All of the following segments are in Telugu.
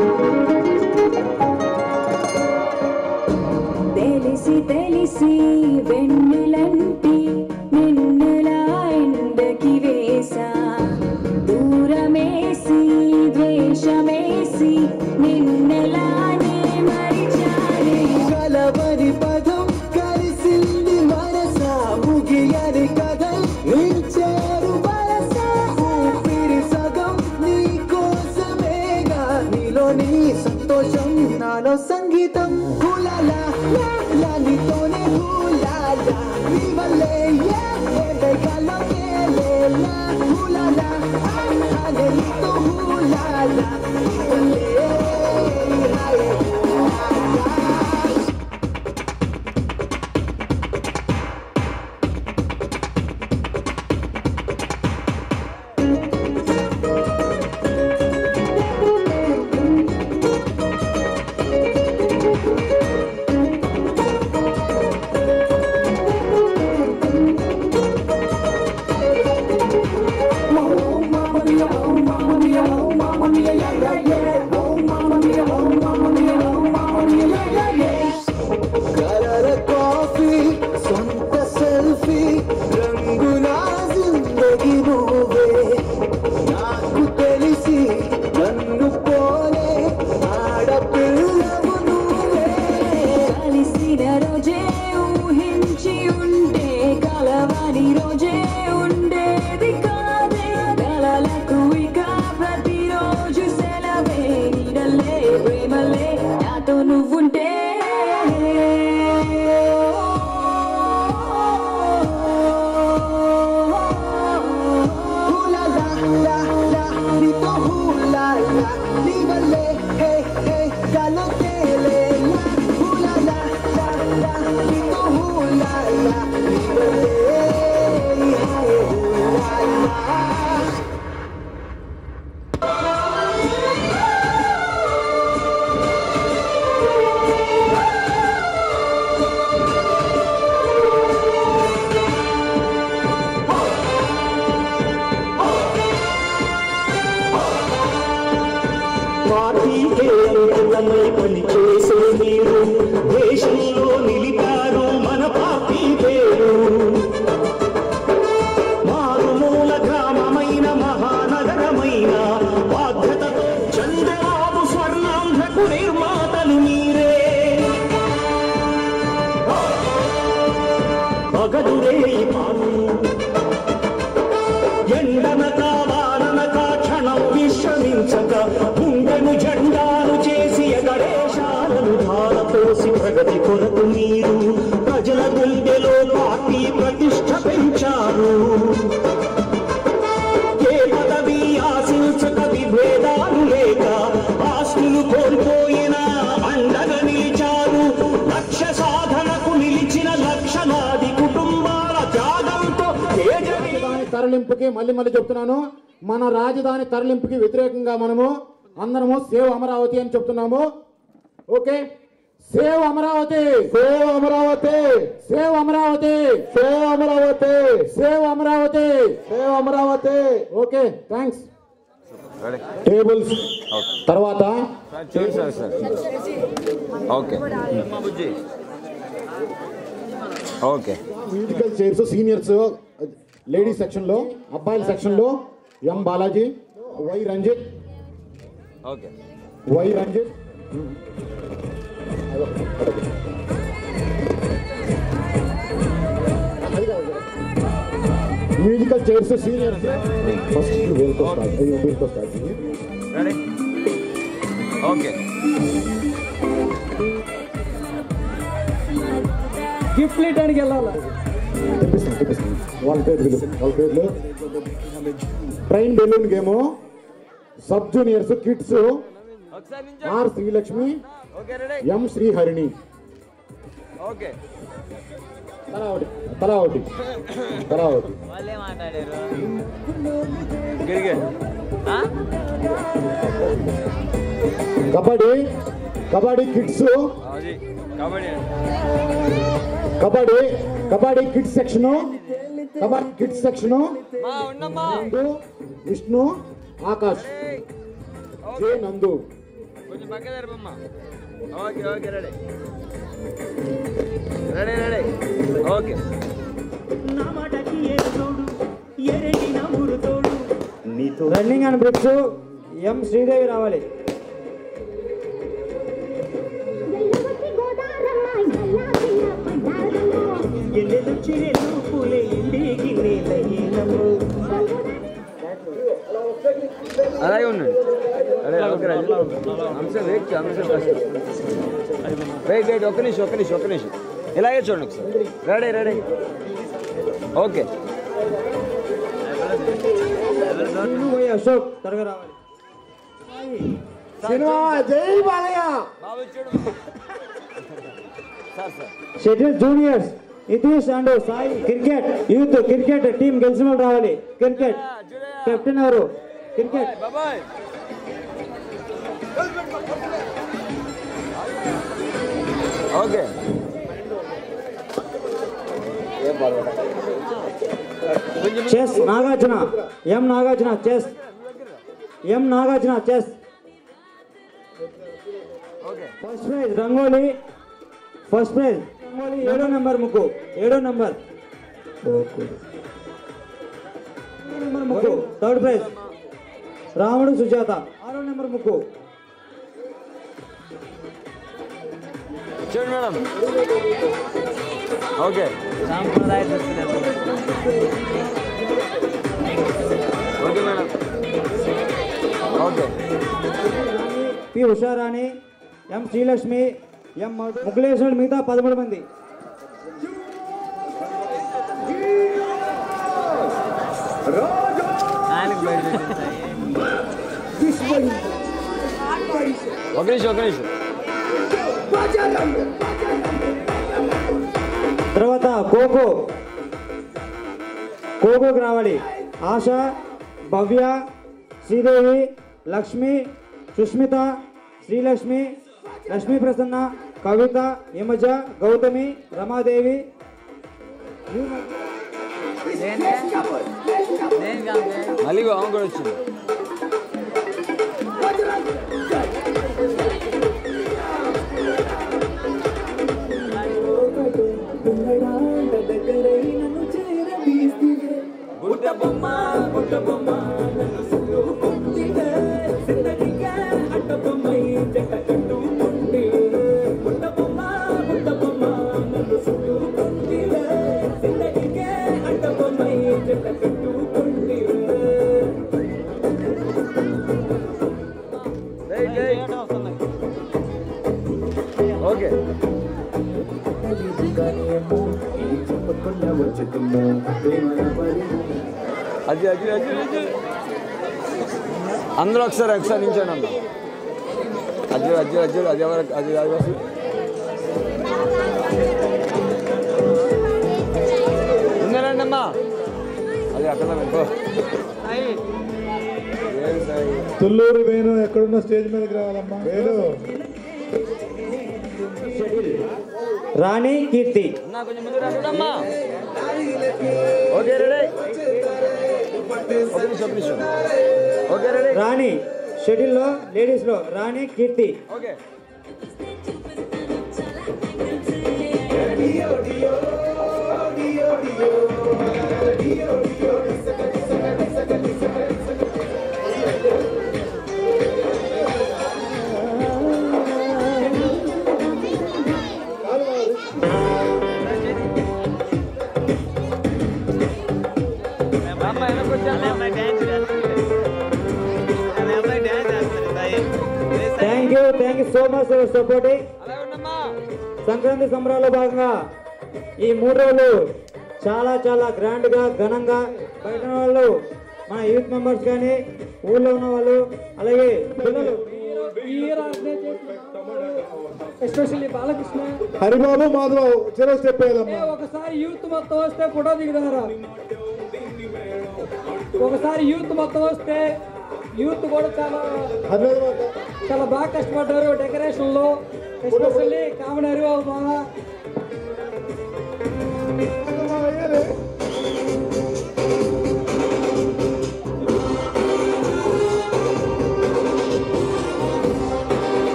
తెలిసి తెలిసి వెన్నెలంటి నిన్నెలా ఎండకి వేసా దూరమేసి ద్వేషమేసి నిన్నెలానే మరిచానే కలవరి పదం కలిసింది మనస ముగియని కథ నిలిచారు వరస ఊపిరి సగం నీ కోసమేగా నీలో నీ సంతోషం నాలో సంగీతం హులాలా లా లా నీతోనే హులాలా నీ వల్లే ఏ ఏ వేగాలో ఏలేలా హులాలా ఆ అనే నీతో హులాలా నీ వల్లే హాయ్ హులాలా కలర కాఫీ సొంత సెల్ఫీ రంగుల జిందగి నువ్వే నాకు తెలిసి నన్ను పోలే ఆడపిల్లవు నువ్వే కలిసిన రోజే ఊహించి ఉంటే కలవని రోజే ఉండేది కాదే కలలకు ఇక ప్రతిరోజు సెలవే నీడలే ప్రేమలే నాతో నువ్వుంటే హులాలా లా లా నీతో హులాలా నీ వల్లే హే హే గాలో తేలేలా హులాలా లా లా నీతో హులాలా నీ వల్లే హాయ్ హులాలా పార్టీకే అంకితమై పనిచేసే మీరు దేశంలో నిలిపారు మన పార్టీ పేరు మారుమూల గ్రామమైన మహానగరమైన బాధ్యతతో చంద్రబాబు స్వర్ణాంధ్రకు నిర్మాతలు మీరే పగదురే పాలు ఎండనక వాననక క్షణం విశ్రమించక గుండెను జెండాను చేసి ఎగరేశాలను ధారపోసి ప్రగతి కొరకు మీరు ప్రజల గుండెలో పార్టీ ప్రతిష్ట పెంచారు ఏ పదవి ఆశించక విభేదాలు లేక ఆస్తులు కోల్పోయిన అండగా నిలిచారు లక్ష్య సాధనకు నిలిచిన లక్షలాది కుటుంబాల త్యాగంతో తేజవి రాజధాని తరలింపుకి మళ్ళీ మళ్ళీ చెప్తున్నాను మన రాజధాని తరలింపుకి వ్యతిరేకంగా మనము అందరము సేవ్ అమరావతి అని చెప్తున్నాము okay save Amaravati save Amaravati save Amaravati save Amaravati save Amaravati save Amaravati okay thanks tables తర్వాత okay okay musical chairs seniors ladies section లో అబ్బాయిల సెక్షన్ లో M Balaji Y Ranjit okay Y Ranjit musical chairs seniors first వీళ్ళతో స్టార్ట్ వీళ్ళతో స్టార్ట్ రెడీ ఓకే గిఫ్ట్ ఇవ్వడానికి వెళ్ళాలా తెప్పిస్తాను తెప్పిస్తాను వాళ్ళ పేరు పిలు వాళ్ళ పేర్లు train balloon game sub juniors kids ఒకసారి నుంచి R Srilakshmi okay ready M Sriharini okay తలా ఒకటి తలా ఒకటి తలా ఒకటి వాళ్ళే మాట్లాడారు గిరిగే కబడ్డీ కబడ్డీ కిడ్స్ అది kabaddi kabaddi kabaddi kids section kabaddi kids section మా ఉన్నమ్మా నందు విష్ణు ఆకాష్ జే నందు పక్క జరపమ్మ okay okay ready ready ready okay నా మాటకి ఏడు తోడు ఎరటి నా ఊరు తోడు నీతో running and bricks M Sridevi రావాలి ఎల్లెలొచ్చి రెండు పూలే ఇంటికి నేలయ్యేనమ్ము అలాగే ఉండండి అరే ఓకే రాజు అంశం వెయిట్ అంశం ఫస్ట్ వెయిట్ వెయిట్ ఒక్క నిమిషం ఒక్క నిమిషం ఒక్క నిమిషం ఇలాగే చూడండి ఒకసారి రెడీ రెడీ ఓకే పోయి అశోక్ త్వరగా రావాలి సినిమా జై బాలయ్య బాబు చూడు sir sir schedule juniors Nitish and Sai cricket youth cricket team గెలిచిన వాళ్ళు రావాలి క్రికెట్ కెప్టెన్ ఎవరు క్రికెట్ బాబాయ్ okay chess Nagarjuna M Nagarjuna chess M Nagarjuna chess okay first prize rangoli first prize rangoli ఏడో నెంబర్ ముగ్గు ఏడో నెంబర్ ఏడో నెంబర్ ముగ్గు థర్డ్ ప్రైజ్ రాముడు సుజాత ఆరో నెంబర్ ముగ్గు చూడండి madam okay okay madam okay P Usharani M Srilakshmi M ముగ్గులేశ్వరుడు మిగతా పదమూడు మంది ఒక నిమిషం ఒక నిమిషం తర్వాత కోకో కోకోకి రావాలి ఆశ భవ్య శ్రీదేవి లక్ష్మి సుష్మిత శ్రీలక్ష్మి లక్ష్మీ ప్రసన్న కవిత హిమజ గౌతమి రమాదేవి మళ్ళీ ఆమె కూడా వచ్చింది వెయిట్ వెయిట్ ఓకే అది అది అది అది అందరూ ఒకసారి ఒకసారి నించోండి అమ్మ అది అది అది అది ఎవరు అది అది వస్తుంది ఉన్నారండి అమ్మా అది అక్కడ పెట్టుకో ఏం సాయి తుల్లూరు వేణు ఎక్కడున్న స్టేజ్ మీదకి రావాలమ్మా వేణు రాణి కీర్తి అన్నా కొంచెం ముందు రండమ్మా ఓకే రెడీ ఒక నిమిషం ఒక నిమిషం ఓకే రెడీ రాణి షెడ్యూల్లో లేడీస్లో రాణి కీర్తి ఓకే అమ్మ వెనకొచ్చా thank you thank you so much for supporting అలా ఉండమ్మా సంక్రాంతి సంబరాల్లో భాగంగా ఈ మూడు రోజులు చాలా చాలా గ్రాండ్గా ఘనంగా బయట ఉన్న వాళ్ళు మన యూత్ మెంబర్స్ కానీ ఊళ్ళో ఉన్న వాళ్ళు అలాగే పిల్లలు ఎస్పెషల్లీ బాలకృష్ణ హరిబాబు మాధవ్ చెరో స్టెప్ వేయాలమ్మా ఏ ఒకసారి యూత్ మొత్తం వస్తే ఫోటో దిగుదారా ఒకసారి యూత్ మొత్తం వస్తే యూత్ కూడా చాలా హరిబాబు చాలా బాగా కష్టపడ్డారు డెకరేషన్ లో ఎస్పెషల్లీ కామెడీ హరిబాబు బాగా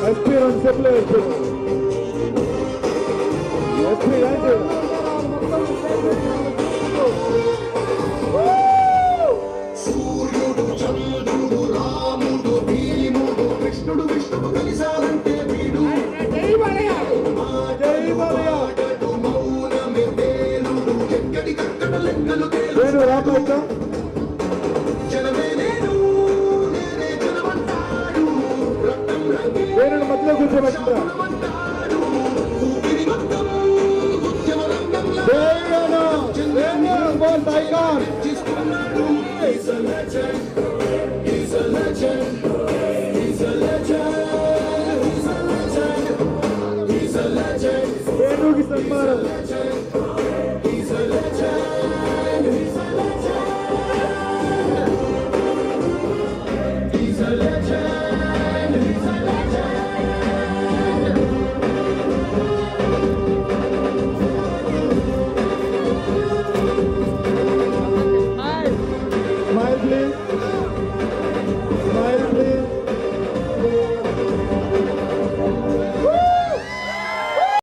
ఎస్పీ రెండు స్టెప్లు వేసి ఎస్పీ డాన్స్ సూర్యుడు చంద్రుడు రాముడు భీముడు కృష్ణుడు విష్ణుడు కలిసాలంటే వీడు మాటడు మౌనమే వేలుడు ఎక్కడికక్కడ లెక్కలు తేలు వేణు రాబోతా జనమే నేను నేనే జనమంటాడు రక్తం రంగే వేణుని మధ్యలో కూర్చోబెట్టిందా